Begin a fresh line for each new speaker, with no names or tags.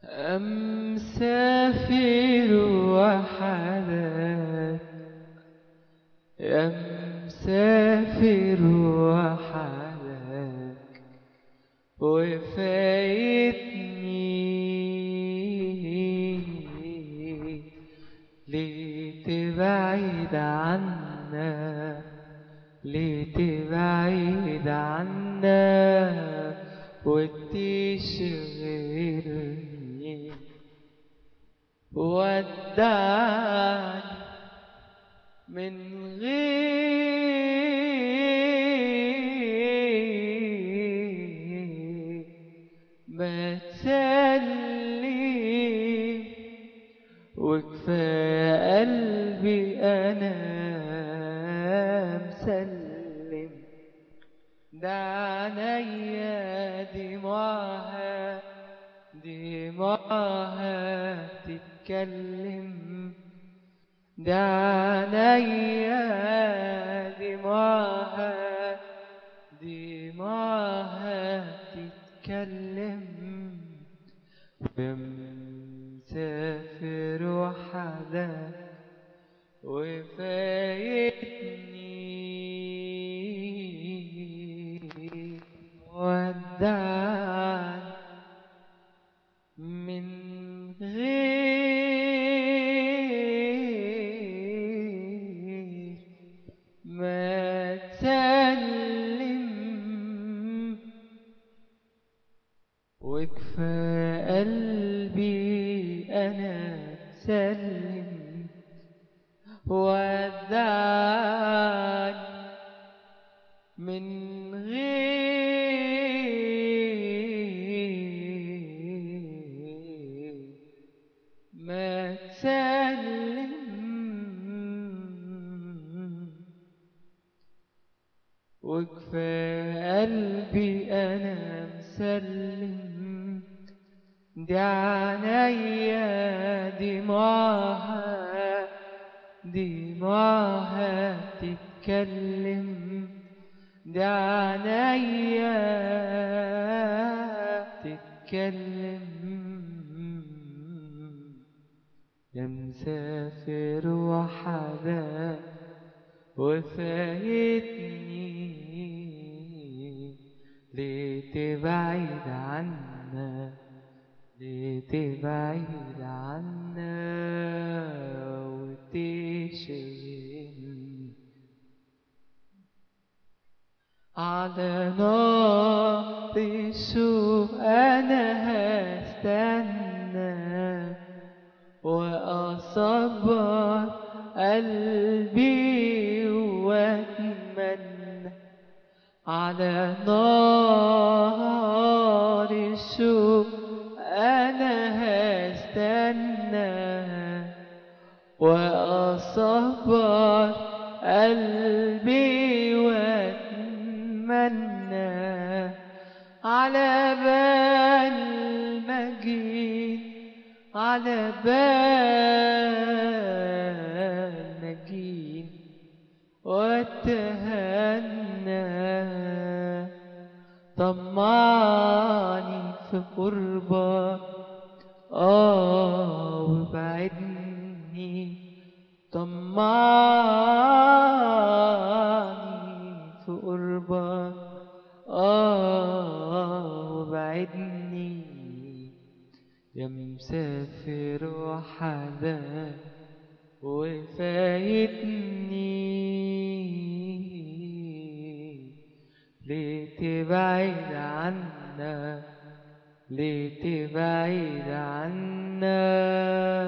مسافر وحدك يا مسافر وحدك وفايتني ليه تبعد عنا ليه تبعد عنا وتشغلني ودعني من غير ما تسلم وكفى قلبي انا مسلم ده عينيا دموعها دموعها تتكلم ده عينيا دموعها دموعها تتكلم بمسافر وحدك وفايتني ودعني من غير ما تسلم وكفى قلبي انا سلم ودعني من غير ما تسلم وكفى قلبي انا مسلم دي عينيا دموعها دموعها تتكلم دي عينيا تتكلم يا مسافر وحدك وفايتني ليه تبعد عنا ليه تبعد عنا وتشغلني على نار الشوق انا هستنى واصبر قلبي واتمنى على نار الشوق انا هستنى واصبر قلبي واتمنى على بال ما جيت على بال ما جيت واتهنى طمعني في قربك اه وبعدني طمعني في قربك اه وبعدني يا مسافر وحدك وفايتني ليه تبعد عنا ليه تبعد عنا